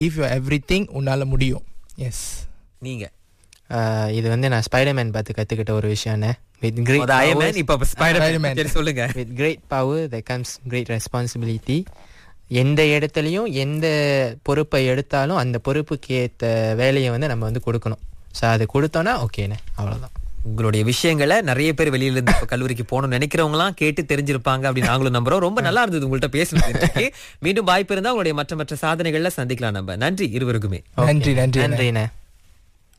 If you every thing உன்னால முடியும் S நீங்க ஆஹ் இது வந்து நான் ஸ்பைடர்மேன் பார்த்து கற்றுக்கிட்ட ஒரு விஷயம்ண்ணே வித் கிரேட் அது அயர்மேன் இப்ப ஸ்பைடர்மேன் Spider-Man. சரி சொல்லுங்க with great power the comes great responsibility எந்த இடத்துலையும் எந்த பொறுப்பை எடுத்தாலும் அந்த பொறுப்புக்கு ஏற்ற வேலையை வந்து நம்ம வந்து கொடுக்கணும் ஸோ அது கொடுத்தோன்னா ஓகேண்ணே அவ்வளோதான் உங்களுடைய விஷயங்களை நிறைய பேர் வெளியில இருந்து இப்ப கல்லூரிக்கு போகணும்னு நினைக்கிறவங்களாம் கேட்டு தெரிஞ்சிருப்பாங்க அப்படின்னு நாங்களும் நம்புறோம் ரொம்ப நல்லா இருந்தது உங்கள்ட்ட பேசுனது இன்றைக்கு. மீண்டும் வாய்ப்பு இருந்தா உங்களுடைய மற்ற மற்ற சாதனைகள்ல சந்திக்கலாம் நம்ம நன்றி இருவருக்குமே நன்றி நன்றி நன்றிண்ணே